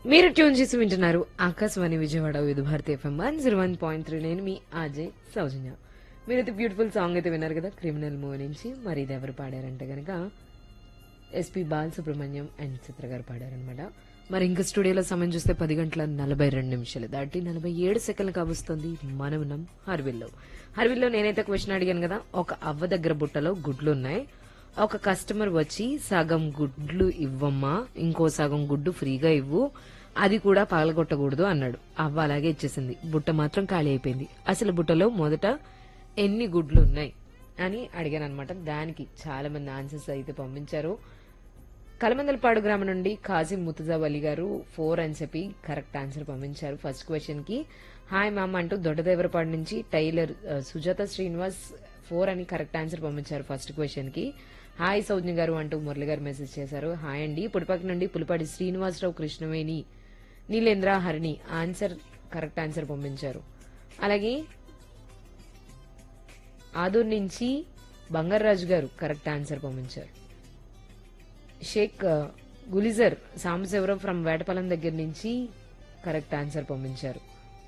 మీరు ట్యూన్ చేసి వింటున్నారు Akashvani Vijayawada Vividh Bharati FM one zero one point three నేను మీ అజయ్ సౌజన్య మీరైతే బ్యూటిఫుల్ సాంగ్ అయితే విన్నారు కదా క్రిమినల్ మూవీ నుంచి మరి ఇది ఎవరు పాడారంటే గనక ఎస్పి బాలసుబ్రహ్మణ్యం అండ్ చిత్ర గారు పాడారనమాట మరి ఇంకా స్టూడియోలో సమయం చూస్తే పది గంటల నలభై రెండు నిమిషాలు దాటి నలభై ఏడు సెకండ్లు కావస్తుంది మనమునం హర్విల్లో హర్విల్లో నేనైతే క్వశ్చన్ అడిగాను కదా ఒక అవ్వ దగ్గర బుట్టలో గుడ్లు ఉన్నాయి ఒక కస్టమర్ వచ్చి సగం గుడ్లు ఇవ్వమ్మా ఇంకో సగం గుడ్డు ఫ్రీగా ఇవ్వు అది కూడా పగలగొట్టకూడదు అన్నాడు అవ్వ అలాగే ఇచ్చేసింది బుట్ట మాత్రం ఖాళీ అయిపోయింది అసలు బుట్టలో మొదట ఎన్ని గుడ్లు ఉన్నాయి అని అడిగాను అనమాట దానికి చాలా మంది ఆన్సర్స్ అయితే పంపించారు కలమందలపాడు గ్రామం నుండి కాజీ ముతజాబ్ అలీ గారు ఫోర్ అని చెప్పి కరెక్ట్ ఆన్సర్ పంపించారు ఫస్ట్ క్వశ్చన్ కి హాయ్ మామ అంటూ దొడ్డదేవరపాడు నుంచి టైలర్ ఆ, సుజాత శ్రీనివాస్ ఫోర్ అని కరెక్ట్ ఆన్సర్ పంపించారు ఫస్ట్ క్వశ్చన్ కి హాయ్ సౌజ్ఞ గారు అంటూ మురళి గారు మెసేజ్ చేశారు హాయ్ అండి పుడిపక్క నుండి Pulipati Srinivasarao Krishnaveni Neelendra Harini answer correct answer పంపించారు అలాగే ఆదూర్ నుంచి బంగారాజు గారు కరెక్ట్ ఆన్సర్ పంపించారు షేక్ ఆ, గులిజర్ సాంబశివరావు ఫ్రమ్ వేటపాలెం దగ్గర నుంచి కరెక్ట్ ఆన్సర్ పంపించారు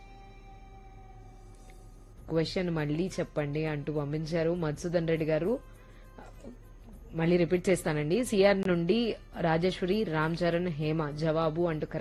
క్వశ్చన్ మళ్ళీ చెప్పండి అంటూ పంపించారు మధుసూదన్ రెడ్డి గారు మళ్ళీ రిపీట్ చేస్తానండి సిఆర్ నుండి రాజేశ్వరి రామ్ చరణ్ హేమ జవాబు అంటూ